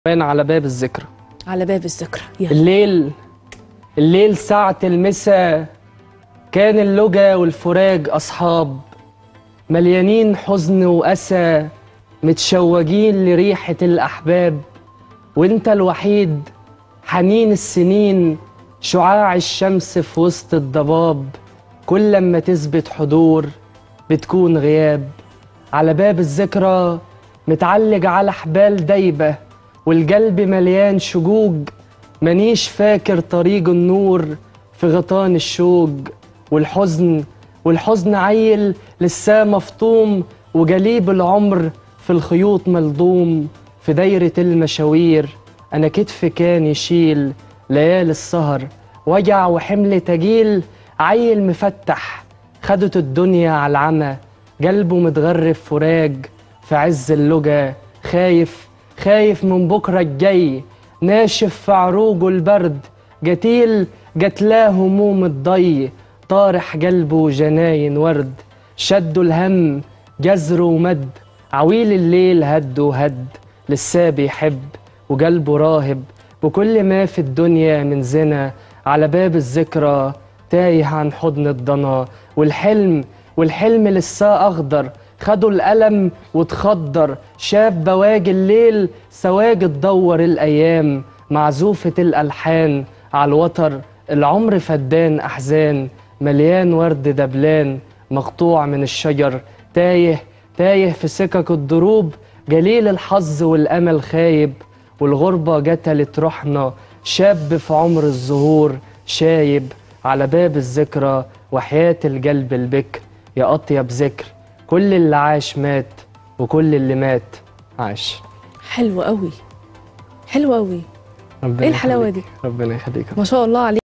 كمان على باب الذكرى على باب الذكرى يلا الليل الليل ساعة المسا كان اللجا والفراج أصحاب مليانين حزن وأسى متشوجين لريحة الأحباب وانت الوحيد حنين السنين شعاع الشمس في وسط الضباب كل لما تثبت حضور بتكون غياب على باب الذكرى متعلق على حبال دايبة والقلب مليان شجوج مانيش فاكر طريق النور في غطان الشوج والحزن والحزن عيل لساه مفطوم وجليب العمر في الخيوط ملضوم في دايرة المشاوير أنا كتفي كان يشيل ليالي السهر وجع وحمل تجيل عيل مفتح خدت الدنيا على العمى قلبه متغرب فراج في عز اللجا خايف خايف من بكرة الجاي ناشف في عروجه البرد جتيل جتلاه هموم الضي طارح قلبه جناين ورد شدوا الهم جزر ومد عويل الليل هد وهد لساه بيحب وقلبه راهب وكل ما في الدنيا من زنا على باب الذكرى تايه عن حضن الضنا والحلم والحلم لساه أخضر خدوا الألم وتخدر شاف بواجي الليل سواجي تدور الأيام معزوفة الألحان على الوتر العمر فدان أحزان مليان ورد دبلان مقطوع من الشجر تايه تايه في سكك الدروب جليل الحظ والأمل خايب والغربة جتلت روحنا شاب في عمر الزهور شايب على باب الذكرى وحياة القلب البكر يا أطيب ذكر كل اللي عاش مات وكل اللي مات عاش حلو قوي حلو قوي ربنا إيه الحلاوة يخليك. دي؟ ربنا يخليك ما شاء الله عليك